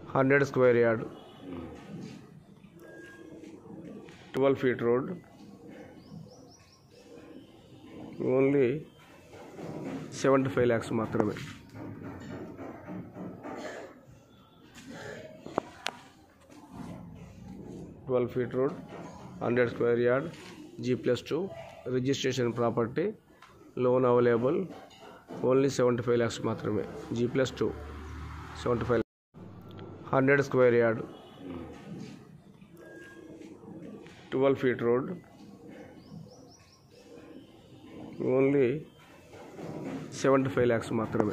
hundred square yard twelve feet road only seventy five lakhs మాత్రమే twelve feet road hundred square yard G plus two registration property loan available only seventy five lakhs మాత్రమే G plus two seventy five hundred square yard twelve feet road only seventy five lakhs మాత్రమే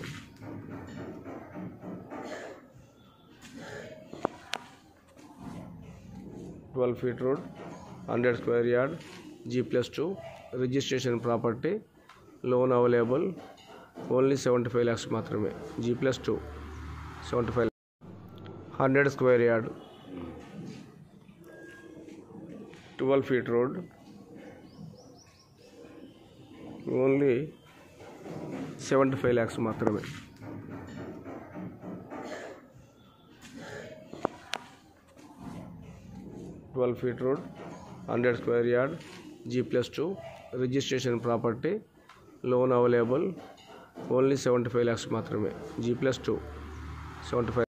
twelve feet road hundred square yard G plus two registration property loan available only seventy five lakhs మాత్రమే G plus two seventy five hundred square yard twelve feet road only seventy five lakhs మాత్రమే twelve feet road hundred square yard G plus two registration property loan available only seventy five lakhs మాత్రమే G plus two seventy five